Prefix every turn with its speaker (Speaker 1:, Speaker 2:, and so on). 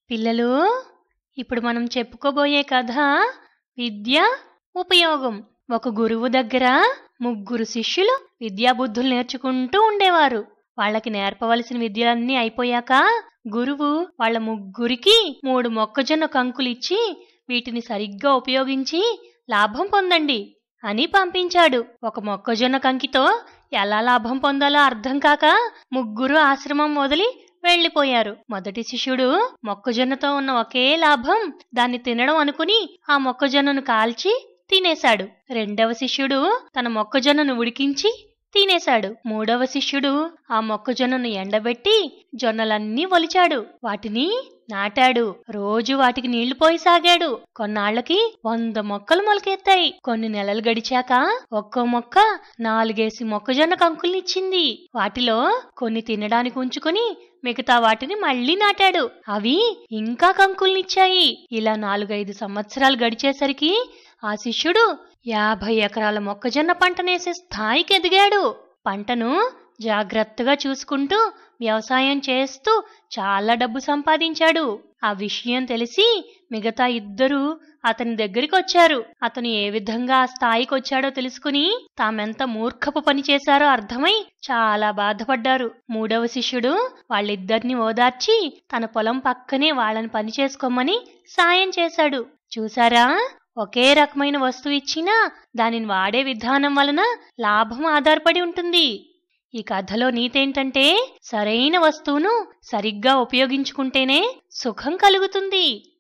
Speaker 1: పిల్లలు ఇప్పుడు మనం చెప్పుకోబోయే కథ విద్య ఉపయోగం ఒక గురువు దగ్గర ముగ్గురు శిష్యులు విద్యాబుద్ధులు నేర్చుకుంటూ ఉండేవారు వాళ్ళకి నేర్పవలసిన విద్యలన్నీ అయిపోయాక గురువు వాళ్ళ ముగ్గురికి మూడు మొక్కజొన్న కంకులిచ్చి వీటిని సరిగ్గా ఉపయోగించి లాభం పొందండి అని పంపించాడు ఒక మొక్కజొన్న కంకితో ఎలా లాభం పొందాలో అర్థం కాక ముగ్గురు ఆశ్రమం వదిలి వెళ్లిపోయారు మొదటి శిష్యుడు మొక్కజొన్నతో ఉన్న ఒకే లాభం దాన్ని తినడం అనుకుని ఆ మొక్కజొన్నను కాల్చి తినేశాడు రెండవ శిష్యుడు తన మొక్కజొన్నను ఉడికించి తినేశాడు మూడవ శిష్యుడు ఆ మొక్కజొన్నను ఎండబెట్టి జొన్నలన్నీ ఒలిచాడు వాటిని నాటాడు రోజు వాటికి నీళ్లు పోయి సాగాడు కొన్నాళ్లకి వంద మొక్కలు మొలకెత్తాయి కొన్ని నెలలు గడిచాక ఒక్కో మొక్క నాలుగేసి మొక్కజొన్న కంకుల్నిచ్చింది వాటిలో కొన్ని తినడానికి ఉంచుకుని మిగతా వాటిని మళ్లీ నాటాడు అవి ఇంకా కంకుల్నిచ్చాయి ఇలా నాలుగైదు సంవత్సరాలు గడిచేసరికి ఆ శిష్యుడు యాభై ఎకరాల మొక్కజొన్న పంటనేసే స్థాయికి ఎదిగాడు పంటను జాగ్రత్తగా చూసుకుంటూ వ్యవసాయం చేస్తూ చాలా డబ్బు సంపాదించాడు ఆ విషయం తెలిసి మిగతా ఇద్దరూ అతని దగ్గరికి వచ్చారు అతను ఏ విధంగా ఆ స్థాయికి వచ్చాడో తెలుసుకుని తామెంత మూర్ఖపు పని చేశారో అర్థమై చాలా బాధపడ్డారు మూడవ శిష్యుడు వాళ్ళిద్దరిని ఓదార్చి తన పొలం పక్కనే వాళ్ళని పని చేసుకోమని సాయం చేశాడు చూసారా ఒకే రకమైన వస్తువు ఇచ్చినా దానిని వాడే విధానం వలన లాభం ఆధారపడి ఉంటుంది ఈ కథలో నీతేంటంటే సరైన వస్తువును సరిగ్గా ఉపయోగించుకుంటేనే సుఖం కలుగుతుంది